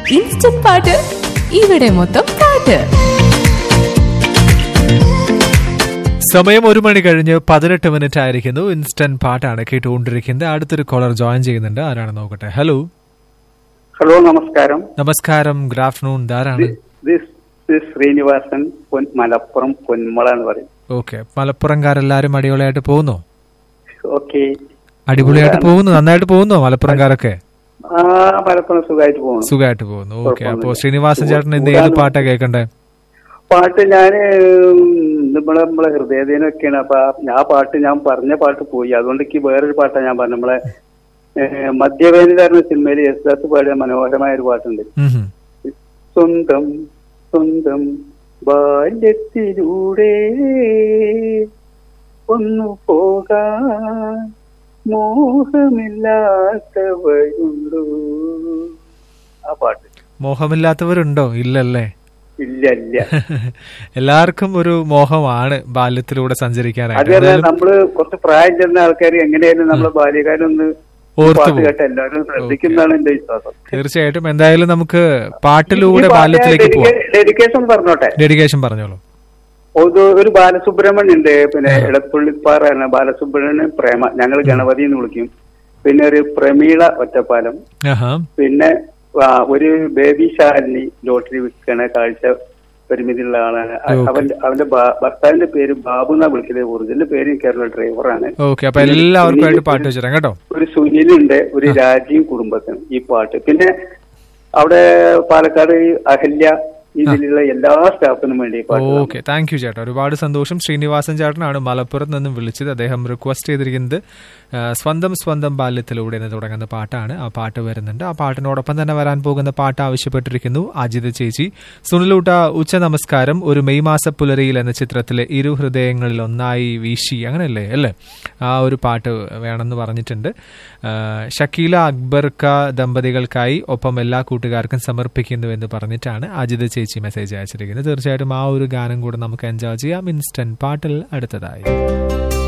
Instant പാട്ട് ഇവിടെ മൊത്തം പാട്ട് സമയം ഒരു മണി കഴിഞ്ഞ് പതിനെട്ട് മിനിറ്റ് ആയിരിക്കുന്നു ഇൻസ്റ്റന്റ് പാട്ടാണ് കേട്ടുകൊണ്ടിരിക്കുന്നത് അടുത്തൊരു കോളർ ജോയിൻ ചെയ്യുന്നുണ്ട് ആരാണ് നോക്കട്ടെ ഹലോ ഹലോ നമസ്കാരം നമസ്കാരം ഗുഡ് ആഫ്റ്റർനൂൺ ധാരാണ് ദിസ് ദിസ് ശ്രീനിവാസൻ പൊൻ മലപ്പുറം പൊന്മള എന്ന് പറയും ഓക്കെ മലപ്പുറംകാരെല്ലാരും അടിപൊളിയായിട്ട് പോകുന്നു ഓക്കെ അടിപൊളിയായിട്ട് പോകുന്നു നന്നായിട്ട് പോകുന്നു മലപ്പുറംകാരൊക്കെ ആ മലപ്പുറം സുഖമായിട്ട് പോകണം സുഖമായിട്ട് പോകുന്നു ഓക്കെ അപ്പോ കുഴപ്പമൊന്നുമില്ല. ശ്രീനിവാസൻ ചേട്ടൻ ഇന്ന് ഏത് പാട്ടാ കേൾക്കണ്ടേ പാട്ട് ഞാന് നമ്മളെ നമ്മളെ ഹൃദയദിനൊക്കെയാണ് അപ്പൊ ആ- ആ പാട്ട് ഞാൻ പറഞ്ഞ പാട്ട് പോയി അതുകൊണ്ട് എനിക്ക് വേറൊരു പാട്ടാ ഞാൻ പറഞ്ഞു നമ്മളെ ഏഹ്, മദ്യവേദിതാരണ സിനിമയിൽ യേശുദാസ് പാടിയ മനോഹരമായ ഒരു പാട്ടുണ്ട് ഉം ഹും. സ്വന്തം സ്വന്തം ബാല്യത്തിലൂടെ ഒന്നു പോകാൻ മോഹമില്ലാത്തവരുണ്ടോ ആ പാട്ട് മോഹമില്ലാത്തവരുണ്ടോ ഇല്ലല്ലേ ഇല്ല ഇല്ല എല്ലാവർക്കും ഒരു മോഹമാണ് ബാല്യത്തിലൂടെ സഞ്ചരിക്കാനായിട്ട് അതല്ല എന്തായാലും നമ്മള് കുറച്ച് പ്രായം ചെന്ന ആൾക്കാർ എങ്ങനെയായാലും നമ്മളെ ബാല്യകാലൊന്ന് ഓർത്തു പാട്ട് പോകും. കേട്ട എല്ലാവരും ശ്രദ്ധിക്കുന്നതാണ് എന്റെ വിശ്വാസം തീർച്ചയായിട്ടും എന്തായാലും നമുക്ക് പാട്ടിലൂടെ ബാല്യത്തിലേക്ക് പോവാം ഡെഡിക്കേഷൻ പറഞ്ഞോട്ടെ ഡെഡിക്കേഷൻ പറഞ്ഞോളൂ ഒരു ഒരു ബാലസുബ്രഹ്മണ്യം ഉണ്ട് പിന്നെ ഇടപ്പള്ളിപ്പാറ എന്ന ബാലസുബ്രഹ്മണ്യൻ പ്രേമ ഞങ്ങൾ ഗണപതി എന്ന് വിളിക്കും പിന്നെ ഒരു പ്രമീള ഒറ്റപ്പാലം ആഹാ പിന്നെ ആ, ഒരു ബേബി ശാലിനി ലോട്ടറി വിൽക്കണ കാഴ്ച പരിമിതിയുള്ള ആളാണ് അ- Okay. അവന്റെ അവന്റെ ഭ- ഭർത്താവിന്റെ പേര് ബാബു എന്നാ വിളിക്കുന്നത് ഒറിജിനൽ പേര് കേരള ഡ്രൈവറാണ് ഓക്കെ അപ്പൊ എല്ലാവർക്കുമായിട്ട് പാട്ട് വെച്ചിരാം കേട്ടോ ഒരു സുനിലുണ്ട് ഒരു രാജീവ് കുടുംബത്തിന് ഈ പാട്ട് പിന്നെ അവിടെ പാലക്കാട് ഈ അഹല്യ ഇതിലുള്ള എല്ലാ സ്റ്റാഫിനും വേണ്ടി ഈ പാട്ട് ഓക്കെ താങ്ക് യു ചേട്ടാ ഒരുപാട് സന്തോഷം ശ്രീനിവാസൻ ചേട്ടനാണ് മലപ്പുറത്ത് നിന്നും വിളിച്ചത് അദ്ദേഹം റിക്വസ്റ്റ് ചെയ്തിരിക്കുന്നത് ആ, സ്വന്തം സ്വന്തം ബാല്യത്തിലൂടെ എന്ന് തുടങ്ങുന്ന പാട്ടാണ് ആ പാട്ട് വരുന്നുണ്ട് ആ പാട്ടിനോടൊപ്പം തന്നെ വരാൻ പോകുന്ന പാട്ട് ആവശ്യപ്പെട്ടിരിക്കുന്നു അജിത് ചേച്ചി സുനിലൂട്ട ഉച്ച നമസ്കാരം ഒരു മെയ് മാസ പുലരിയിൽ എന്ന ചിത്രത്തിലെ ഇരു ഹൃദയങ്ങളിൽ ഒന്നായി വീശി അങ്ങനെയല്ലേ അല്ലേ ആ ഒരു പാട്ട് വേണമെന്ന് പറഞ്ഞിട്ടുണ്ട് ആ, ഷക്കീല അക്ബർക്ക ദമ്പതികൾക്കായി ഒപ്പം എല്ലാ കൂട്ടുകാർക്കും സമർപ്പിക്കുന്നു എന്ന് പറഞ്ഞിട്ടാണ് അജിത് ചേച്ചി മെസ്സേജ് അയച്ചിരിക്കുന്നത് തീർച്ചയായിട്ടും ആ ഒരു ഗാനം കൂടെ നമുക്ക് എൻജോയ് ചെയ്യാം ഇൻസ്റ്റന്റ് പാട്ടിൽ അടുത്തതായി